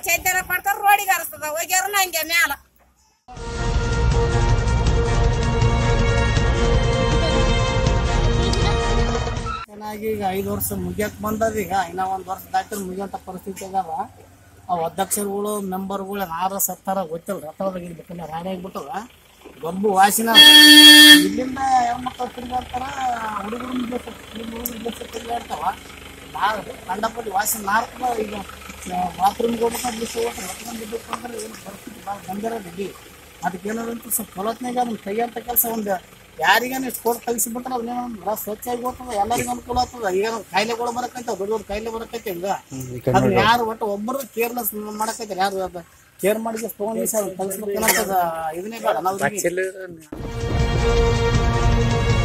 ಚೈತನ್ಯ ಕೊಡ್ತಾರ ರೋಡಿಗೆ ಹರಿಸ್ತದ ಹೋಗ್ಯಾರ ಹಂಗೆ ಮ್ಯಾಲ ಚೆನ್ನಾಗಿ ಈಗ ಐದು ವರ್ಷ ಮುಗಿಯಕ್ ಬಂದದ ಈಗ ಇನ್ನ ಒಂದ್ ವರ್ಷ ದಾಟಿರ್ ಮುಗಿಯಂತ ಪರಿಸ್ಥಿತಿ ಅದಾವ ಅವ್ ಅಧ್ಯಕ್ಷರುಗಳು ಮೆಂಬರ್ಗಳು ಯಾರ ಸತ್ತಾರ ಗೊತ್ತಿಲ್ಲ ರಥದಾಗ ಇರ್ಬೇಕಲ್ಲ ರಾಡಿ ಆಗ್ಬಿಟ್ಟದ ಗಬ್ಬು ವಾಸಿನ ಇಲ್ಲಿಂದ ಹೆಣ್ಮಕ್ಳು ತಿರ್ಗಾಡ್ತಾರ ಹುಡುಗರು ಹುಡುಗರು ತಿರ್ಗಾಡ್ತಾವ ನಾರ್ ಕಂಡಪಟ್ಟಿ ವಾಸನೆ ನಾರ್ತದ ಈಗ ಬಾತ್ರೂಮ್ಗೆ ಹೋಗ್ಬೇಕಾದ್ರೆ ಬಿಸಿ ಹೋಗ್ತಾರೆ ಹೊತ್ಕೊಂಡ್ ಬಿದ್ದಕ್ಕೆ ಅಂದ್ರೆ ಏನು ಪರಿಸ್ಥಿತಿ ಭಾಳ ಗಂಭೀರ ಇಲ್ಲಿ ಅದಕ್ಕೆ ಏನಾದಂತ ಸ್ವಲ್ಪ ಚಲೋತ್ನಾಗ ಅದನ್ನ ತೆಗಿಯಂತ ಕೆಲಸ ಒಂದು ಯಾರಿಗೇನು ಇಷ್ಟು ಕೊಟ್ಟು ತೆಗಿಸಿಬಿಟ್ರೆ ಅದನ್ನೇನೋ ಭಾಳ ಸ್ವಚ್ಛಾಗಿ ಹೋಗ್ತದ ಎಲ್ಲರಿಗೂ ಅನುಕೂಲ ಆಗ್ತದ ಈಗ ಕಾಯಿಲೆಗಳು ಬರಕೈತಾವ ದೊಡ್ಡ ದೊಡ್ಡ ಕಾಯಿಲೆ ಬರಕೈತೆ ಈಗ ಅದನ್ನ ಯಾರು ಒಟ್ಟು ಒಬ್ಬರು ಕೇರ್ಲೆಸ್ ಮಾಡಕೈತಾರೆ ಯಾರು ಅದು ಕೇರ್ ಮಾಡಿ ಫೋನ್ ತೆಗಿಸ್ಬೇಕನ್ನೋದು ಇದನ್ನೇ ಬೇಡ ನಾವು